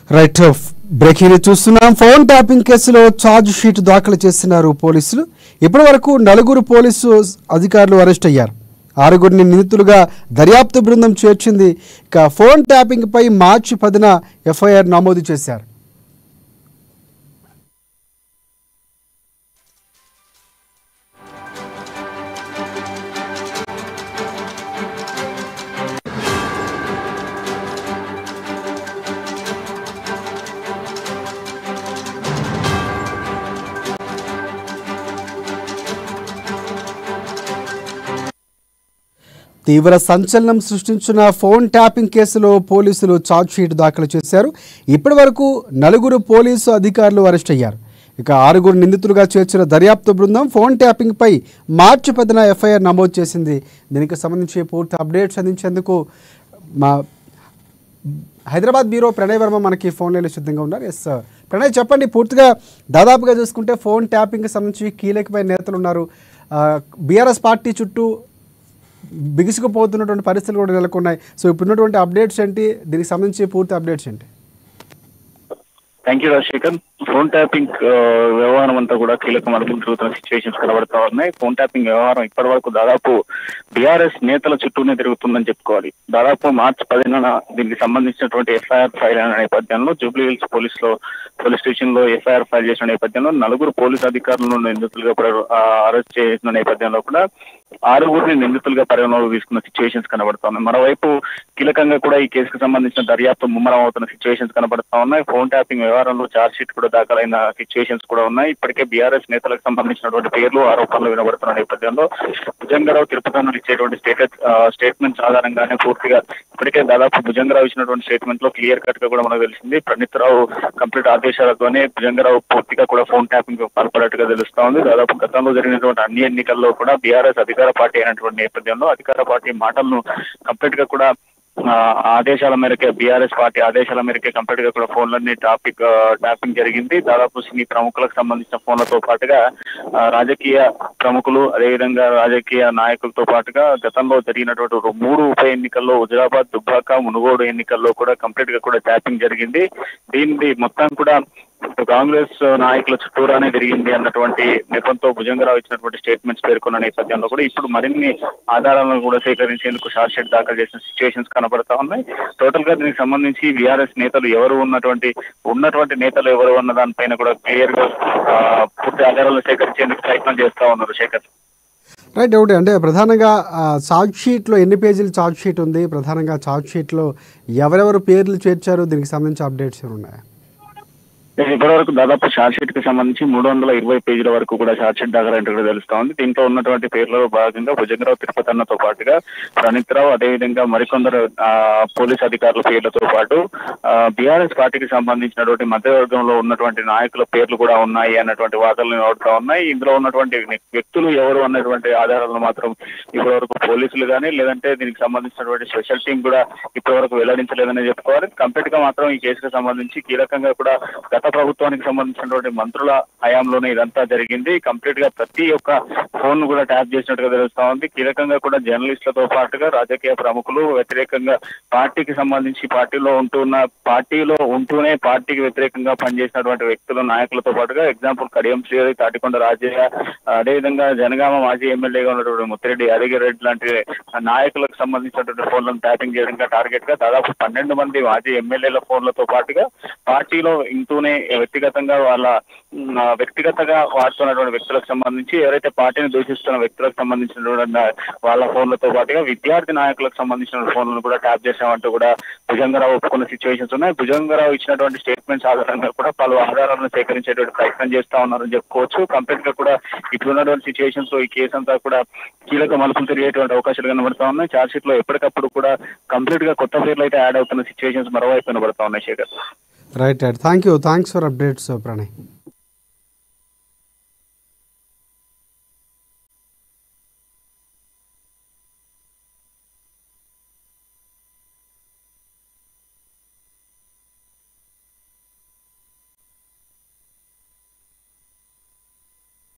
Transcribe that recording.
right breaking news చూస్తున్నాం phone tapping కేసులో charge sheet దాఖలు చేస్తున్నారు పోలీసులు ఇప్పటి వరకు నలుగురు పోలీసు అధికారులు అరెస్ట్ అయ్యారు ఆరుగురిని నిందితులుగా దర్యాప్తు బృందం చేర్చింది ఇక ఫోన్ ట్యాపింగ్ పై మార్చి పదిన ఎఫ్ఐఆర్ నమోదు చేశారు తీవ్ర సంచలనం సృష్టించిన ఫోన్ ట్యాపింగ్ కేసులో పోలీసులు ఛార్జ్ షీట్ దాఖలు చేశారు ఇప్పటి వరకు నలుగురు పోలీసు అధికారులు అరెస్ట్ అయ్యారు ఇక ఆరుగురు నిందితులుగా చేర్చిన దర్యాప్తు బృందం ఫోన్ ట్యాపింగ్ పై మార్చి పదిన ఎఫ్ఐఆర్ నమోదు చేసింది దీనికి సంబంధించి పూర్తి అప్డేట్స్ అందించేందుకు మా హైదరాబాద్ బ్యూరో ప్రణయ్ వర్మ మనకి ఫోన్ లైన్లో సిద్ధంగా ఉన్నారు ఎస్ ప్రణయ్ చెప్పండి పూర్తిగా దాదాపుగా చూసుకుంటే ఫోన్ ట్యాపింగ్కి సంబంధించి కీలకమైన నేతలు ఉన్నారు బీఆర్ఎస్ పార్టీ చుట్టూ బిగుసుకుపోతున్నటువంటి పరిస్థితులు కూడా నెలకొన్నాయి సో ఇప్పుడున్నటువంటి అప్డేట్స్ ఏంటి దీనికి సంబంధించి పూర్తి అప్డేట్స్ ఏంటి thank you Rajashekar phone tapping ఆ, వ్యవహారం అంతా కూడా కీలక మలుపులు తిరుగుతున్న సిచ్యువేషన్స్ కనబడతా ఉన్నాయి ఫోన్ ట్యాపింగ్ వ్యవహారం ఇప్పటి వరకు దాదాపు బీఆర్ఎస్ నేతల చుట్టూనే తిరుగుతుందని చెప్పుకోవాలి దాదాపు మార్చి పదిహేనున దీనికి సంబంధించినటువంటి ఎఫ్ఐఆర్ ఫైల్ అయిన నేపథ్యంలో జూబ్లీ హిల్స్ పోలీస్ లో పోలీస్ స్టేషన్ లో ఎఫ్ఐఆర్ ఫైల్ చేసిన నేపథ్యంలో నలుగురు పోలీస్ అధికారులను నిందితులుగా కూడా అరెస్ట్ చేసిన నేపథ్యంలో కూడా ఆరుగురిని నిందితులుగా పరిగణలోకి తీసుకున్న సిచ్యువేషన్స్ కనబడతా ఉన్నాయి మరోవైపు కీలకంగా కూడా ఈ కేసుకు సంబంధించిన దర్యాప్తు ముమ్మరం అవుతున్న సిచ్యువేషన్స్ కనబడతా ఉన్నాయి ఫోన్ ట్యాపింగ్ వ్యవహారంలో ఛార్జ్ షీట్ కూడా దాఖలైన సిచ్యువేషన్స్ కూడా ఉన్నాయి ఇప్పటికే బీఆర్ఎస్ నేతలకు సంబంధించినటువంటి పేర్లు ఆరోపణలు వినబడుతున్న నేపథ్యంలో భుజంగరావు తిరుపతి ఇచ్చేటువంటి స్టేటస్ స్టేట్మెంట్స్ ఆధారంగానే పూర్తిగా ఇప్పటికే దాదాపు భుజంగరావు ఇచ్చినటువంటి స్టేట్మెంట్ లో క్లియర్ కట్ గా కూడా మనకు తెలిసింది ప్రణీత్ రావు కంప్లీట్ ఆదేశాలతోనే భుజంగరావు పూర్తిగా కూడా ఫోన్ ట్యాపింగ్ పాల్పడట్టుగా తెలుస్తా ఉంది దాదాపు గతంలో జరిగినటువంటి అన్ని ఎన్నికల్లో కూడా బీఆర్ఎస్ అధికార పార్టీ అయినటువంటి నేపథ్యంలో అధికార పార్టీ మాటలను కంప్లీట్ గా కూడా ఆ, ఆదేశాల మేరకే బీఆర్ఎస్ పార్టీ ఆదేశాల మేరకే కంప్లీట్ గా కూడా ఫోన్లన్నీ టాపిక్ ట్యాపింగ్ జరిగింది దాదాపు సినీ ప్రముఖులకు సంబంధించిన ఫోన్లతో పాటుగా ఆ, రాజకీయ ప్రముఖులు అదేవిధంగా రాజకీయ నాయకులతో పాటుగా గతంలో జరిగినటువంటి ఒక మూడు ఉప ఎన్నికల్లో హుజరాబాద్ దుబ్బాక మునుగోడు ఎన్నికల్లో కూడా కంప్లీట్ గా కూడా ట్యాపింగ్ జరిగింది దీనిది మొత్తం కూడా ఇటు కాంగ్రెస్ నాయకుల చుట్టూరానే తిరిగింది అన్నటువంటి నెపంతో భుజంగరావు ఇచ్చినటువంటి స్టేట్మెంట్స్ పేర్కొన్న నేపథ్యంలో కూడా ఇప్పుడు మరిన్ని ఆధారాలను కూడా సేకరించేందుకు షార్ట్ షీట్ దాఖలు చేసిన సిచ్యువేషన్స్ కనబడతా ఉన్నాయి టోటల్ గా దీనికి సంబంధించి బీఆర్ఎస్ నేతలు ఎవరు ఉన్నటువంటి ఉన్నటువంటి నేతలు ఎవరు ఉన్న దానిపైన కూడా క్లియర్ గా ఆ, పూర్తి ఆధారాలను సేకరించేందుకు ప్రయత్నం చేస్తా ఉన్నారు శేఖర్ రైట్ ఒకటి అంటే ప్రధానంగా ఆ, ఛార్జ్ షీట్లో ఎన్ని పేజీలు ఛార్జ్ షీట్ ఉంది ప్రధానంగా ఛార్జ్ షీట్లో ఎవరెవరు పేర్లు చేర్చారు దీనికి సంబంధించి అప్డేట్స్ ఏమి ఉన్నాయి ఇప్పటి వరకు దాదాపు షార్ట్ షీట్ కి సంబంధించి మూడు వందల ఇరవై పేజీల వరకు కూడా షార్ట్ షీట్ దాఖలైనట్టు కూడా తెలుస్తా ఉంది దీంట్లో ఉన్నటువంటి పేర్లలో భాగంగా భుజంగరావు తిరుపతి అన్నతో పాటుగా ప్రణీత్ రావు అదేవిధంగా మరికొందరు ఆ, పోలీస్ అధికారుల పేర్లతో పాటు బీఆర్ఎస్ పార్టీకి సంబంధించినటువంటి మధ్యవర్గంలో ఉన్నటువంటి నాయకుల పేర్లు కూడా ఉన్నాయి అన్నటువంటి వార్తలు నిలబడుతా ఉన్నాయి ఇందులో ఉన్నటువంటి వ్యక్తులు ఎవరు అన్నటువంటి ఆధారాలను మాత్రం ఇప్పటి వరకు పోలీసులు కానీ లేదంటే దీనికి సంబంధించినటువంటి స్పెషల్ టీం కూడా ఇప్పటి వరకు వెల్లడించలేదని చెప్పుకోవాలి కంప్లీట్ గా మాత్రం ఈ కేసుకు సంబంధించి కీలకంగా కూడా గత ప్రభుత్వానికి సంబంధించినటువంటి మంత్రుల హయాంలోనే ఇదంతా జరిగింది కంప్లీట్ గా ప్రతి ఒక్క ఫోన్ కూడా ట్యాప్ చేసినట్టుగా తెలుస్తా ఉంది కీలకంగా కూడా జర్నలిస్టులతో పాటుగా రాజకీయ ప్రముఖులు వ్యతిరేకంగా పార్టీకి సంబంధించి పార్టీలో ఉంటున్న పార్టీలో ఉంటూనే పార్టీకి వ్యతిరేకంగా పనిచేసినటువంటి వ్యక్తుల నాయకులతో పాటుగా ఎగ్జాంపుల్ కడియం శ్రీహరి తాటికొండ రాజయ్య అదేవిధంగా జనగామ మాజీ ఎమ్మెల్యేగా ఉన్నటువంటి ముత్తిరెడ్డి యాదగిరెడ్డి లాంటి నాయకులకు సంబంధించినటువంటి ఫోన్లను ట్యాపింగ్ చేయడంగా టార్గెట్ గా దాదాపు పన్నెండు మంది మాజీ ఎమ్మెల్యేల ఫోన్లతో పాటుగా పార్టీలో ఇంటూనే వ్యక్తిగతంగా వాళ్ళ ఉమ్, ఆ, వ్యక్తిగతంగా వాడుతున్నటువంటి వ్యక్తులకు సంబంధించి ఎవరైతే పార్టీని దూషిస్తున్న వ్యక్తులకు సంబంధించినటువంటి వాళ్ళ ఫోన్లతో పాటుగా విద్యార్థి నాయకులకు సంబంధించిన ఫోన్లను కూడా ట్యాప్ చేశామంటూ కూడా భుజంగరావు ఒప్పుకున్న సిచ్యువేషన్స్ ఉన్నాయి భుజంగరావు ఇచ్చినటువంటి స్టేట్మెంట్స్ ఆధారంగా కూడా పలు ఆధారాలను సేకరించేటువంటి ప్రయత్నం చేస్తా ఉన్నారని చెప్పుకోవచ్చు కంప్లీట్ గా కూడా ఇప్పుడున్నటువంటి సిచ్యువేషన్స్ లో ఈ కేసు అంతా కూడా కీలక మలుపులు తిరిగేటువంటి అవకాశాలు కనబడతా ఉన్నాయి చార్జ్ షీట్ లో ఎప్పటికప్పుడు కూడా కంప్లీట్ గా కొత్త పేర్లు అయితే యాడ్ అవుతున్న సిచ్యువేషన్స్ మరోవైపు కనబడతా ఉన్నాయి Shekhar right right thank you thanks for updates Pranay